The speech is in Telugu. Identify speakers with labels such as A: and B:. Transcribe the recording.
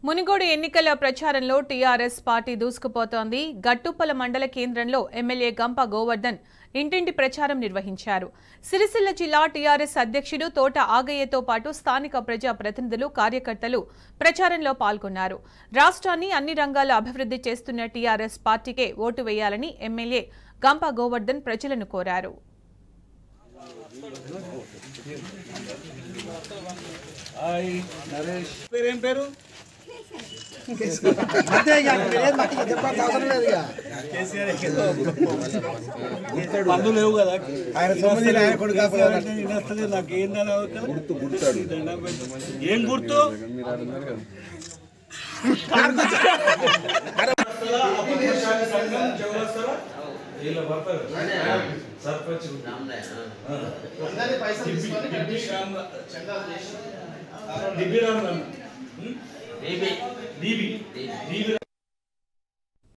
A: మునిగోడు ఎన్నికల ప్రచారంలో టీఆర్ఎస్ పార్టీ దూసుకుపోతోంది గట్టుప్పల మండల కేంద్రంలో ఎమ్మెల్యే గంప గోవర్ధన్ ఇంటింటి ప్రచారం నిర్వహించారు సిరిసిల్ల జిల్లా టీఆర్ఎస్ అధ్యక్షుడు తోట ఆగయ్యతో పాటు స్థానిక ప్రజా ప్రతినిధులు కార్యకర్తలు ప్రచారంలో పాల్గొన్నారు రాష్ట్రాన్ని అన్ని రంగాల్లో అభివృద్ధి చేస్తున్న టీఆర్ఎస్ పార్టీకే ఓటు వేయాలని ఎమ్మెల్యే గంప గోవర్ధన్ ప్రజలను కోరారు
B: హాయ్ నరేష్ పేరేం పేరు
C: అంతే ఇక మీరేం మాకు ఇక చెప్పాల్సిన అవసరం లేదు ఇక
B: పన్ను లేవు కదా
C: ఆయన సొమ్ము తిని ఆయన కొడుకు కాకపోతే
B: కేసీఆర్ అంటే వినస్తలేదు నాకు ఏందని గుర్తు గుర్తాడు ఏం గుర్తు సర్పంచ్ డిబ్బి రామ్ రామ్ డీబీ డీబీ